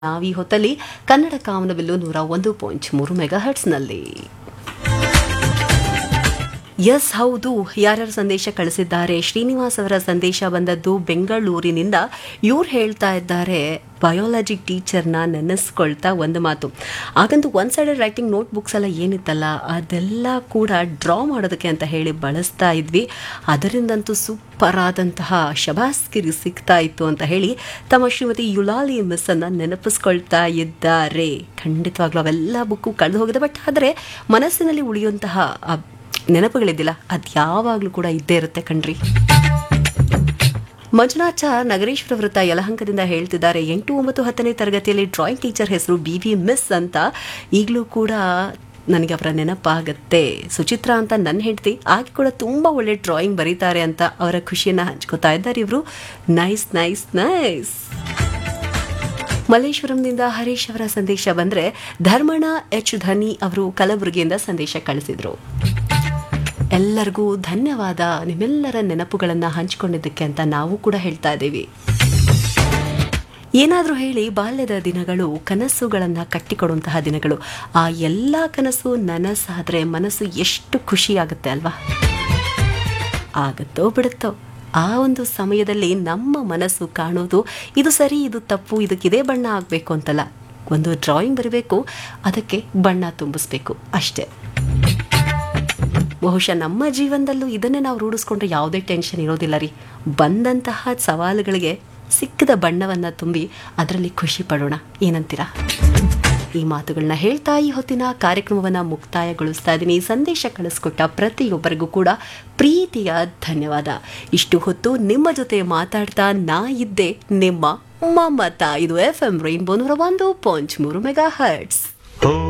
ನಾವೀ ಹೊತ್ತಲ್ಲಿ ಕನ್ನಡ ಕಾಮನಬಿಲ್ಲು ನೂರ ಒಂದು ಪಾಯಿಂಟ್ ಮೂರು ಮೆಗಾ ಹರ್ಟ್ಸ್ನಲ್ಲಿ ಎಸ್ ಹೌದು ಯಾರ್ಯಾರು ಸಂದೇಶ ಕಳಿಸಿದ್ದಾರೆ ಶ್ರೀನಿವಾಸ್ ಅವರ ಸಂದೇಶ ಬಂದದ್ದು ಬೆಂಗಳೂರಿನಿಂದ ಇವ್ರು ಹೇಳ್ತಾ ಇದ್ದಾರೆ ಬಯೋಲಜಿ ಟೀಚರ್ನ ನೆನೆಸ್ಕೊಳ್ತಾ ಒಂದು ಮಾತು ಆಗಂತೂ one sided writing notebooks ಎಲ್ಲ ಏನಿತ್ತಲ್ಲ ಅದೆಲ್ಲ ಕೂಡ ಡ್ರಾ ಮಾಡೋದಕ್ಕೆ ಅಂತ ಹೇಳಿ ಬಳಸ್ತಾ ಇದ್ವಿ ಅದರಿಂದಂತೂ ಸೂಪರ್ ಆದಂತಹ ಶಬಾಸ್ಕಿರಿ ಸಿಗ್ತಾ ಇತ್ತು ಅಂತ ಹೇಳಿ ತಮ್ಮ ಶ್ರೀಮತಿ ಯುಲಾಲಿ ಮಿಸ್ ಅನ್ನ ನೆನಪಿಸ್ಕೊಳ್ತಾ ಇದ್ದಾರೆ ಖಂಡಿತವಾಗ್ಲೂ ಅವೆಲ್ಲ ಬುಕ್ಕು ಕಳೆದು ಹೋಗಿದೆ ಬಟ್ ಆದರೆ ಮನಸ್ಸಿನಲ್ಲಿ ಉಳಿಯುವಂತಹ ಆ ನೆನಪುಗಳಿದ್ದಿಲ್ಲ ಅದು ಯಾವಾಗಲೂ ಕೂಡ ಇದ್ದೇ ಇರುತ್ತೆ ಕಣ್ರಿ ಮಂಜುನಾಚಾರ್ ನಗರೇಶ್ವರ ವೃತ್ತ ಯಲಹಂಕದಿಂದ ಹೇಳ್ತಿದ್ದಾರೆ ಎಂಟು ಒಂಬತ್ತು ಹತ್ತನೇ ತರಗತಿಯಲ್ಲಿ ಡ್ರಾಯಿಂಗ್ ಟೀಚರ್ ಹೆಸರು ಬಿ ವಿ ಮಿಸ್ ಅಂತ ಈಗಲೂ ಕೂಡ ನನಗೆ ಅವರ ನೆನಪಾಗತ್ತೆ ಸುಚಿತ್ರಾ ಅಂತ ನನ್ನ ಹೆಂಡತಿ ಆಕೆ ಕೂಡ ತುಂಬ ಒಳ್ಳೆ ಡ್ರಾಯಿಂಗ್ ಬರೀತಾರೆ ಅಂತ ಅವರ ಖುಷಿಯನ್ನು ಹಂಚ್ಕೋತಾ ಇದ್ದಾರೆ ಇವರು ನೈಸ್ ನೈಸ್ ನೈಸ್ ಮಲ್ಲೇಶ್ವರಂನಿಂದ ಹರೀಶ್ ಅವರ ಸಂದೇಶ ಬಂದರೆ ಧರ್ಮಣ ಎಚ್ ಧನಿ ಅವರು ಕಲಬುರಗಿಯಿಂದ ಸಂದೇಶ ಕಳಿಸಿದರು ಎಲ್ಲರಿಗೂ ಧನ್ಯವಾದ ನಿಮ್ಮೆಲ್ಲರ ನೆನಪುಗಳನ್ನು ಹಂಚಿಕೊಂಡಿದ್ದಕ್ಕೆ ಅಂತ ನಾವು ಕೂಡ ಹೇಳ್ತಾ ಇದ್ದೀವಿ ಏನಾದರೂ ಹೇಳಿ ಬಾಲ್ಯದ ದಿನಗಳು ಕನಸುಗಳನ್ನು ಕಟ್ಟಿಕೊಡುವಂತಹ ದಿನಗಳು ಆ ಎಲ್ಲ ಕನಸು ನನಸಾದರೆ ಮನಸ್ಸು ಎಷ್ಟು ಖುಷಿಯಾಗುತ್ತೆ ಅಲ್ವಾ ಆಗುತ್ತೋ ಬಿಡುತ್ತೋ ಆ ಒಂದು ಸಮಯದಲ್ಲಿ ನಮ್ಮ ಮನಸ್ಸು ಕಾಣೋದು ಇದು ಸರಿ ಇದು ತಪ್ಪು ಇದಕ್ಕಿದೇ ಬಣ್ಣ ಆಗಬೇಕು ಅಂತಲ್ಲ ಒಂದು ಡ್ರಾಯಿಂಗ್ ಬರಬೇಕು ಅದಕ್ಕೆ ಬಣ್ಣ ತುಂಬಿಸ್ಬೇಕು ಅಷ್ಟೇ ಬಹುಶಃ ನಮ್ಮ ಜೀವನದಲ್ಲೂ ಇದನ್ನೇ ನಾವು ರೂಢಿಸ್ಕೊಂಡ್ರೆ ಯಾವುದೇ ಟೆನ್ಷನ್ ಇರೋದಿಲ್ಲ ರೀ ಬಂದಂತಹ ಸವಾಲುಗಳಿಗೆ ಸಿಕ್ಕದ ಬಣ್ಣವನ್ನು ತುಂಬಿ ಅದರಲ್ಲಿ ಖುಷಿ ಪಡೋಣ ಏನಂತೀರಾ ಈ ಮಾತುಗಳನ್ನ ಹೇಳ್ತಾ ಈ ಹೊತ್ತಿನ ಕಾರ್ಯಕ್ರಮವನ್ನು ಮುಕ್ತಾಯಗೊಳಿಸ್ತಾ ಇದ್ದೀನಿ ಈ ಸಂದೇಶ ಕಳಿಸ್ಕೊಟ್ಟ ಪ್ರತಿಯೊಬ್ಬರಿಗೂ ಕೂಡ ಪ್ರೀತಿಯ ಧನ್ಯವಾದ ಇಷ್ಟು ಹೊತ್ತು ನಿಮ್ಮ ಜೊತೆ ಮಾತಾಡ್ತಾ ನಾ ಇದ್ದೆ ನಿಮ್ಮ ಮಮತಾ ಇದು ಎಫ್ ಎಂ ರೈನ್ಬೋ ನೂರ ಒಂದು ಪಾಯಿಂಟ್ ಮೂರು ಮೆಗಾ ಹರ್ಟ್ಸ್ ಹೋ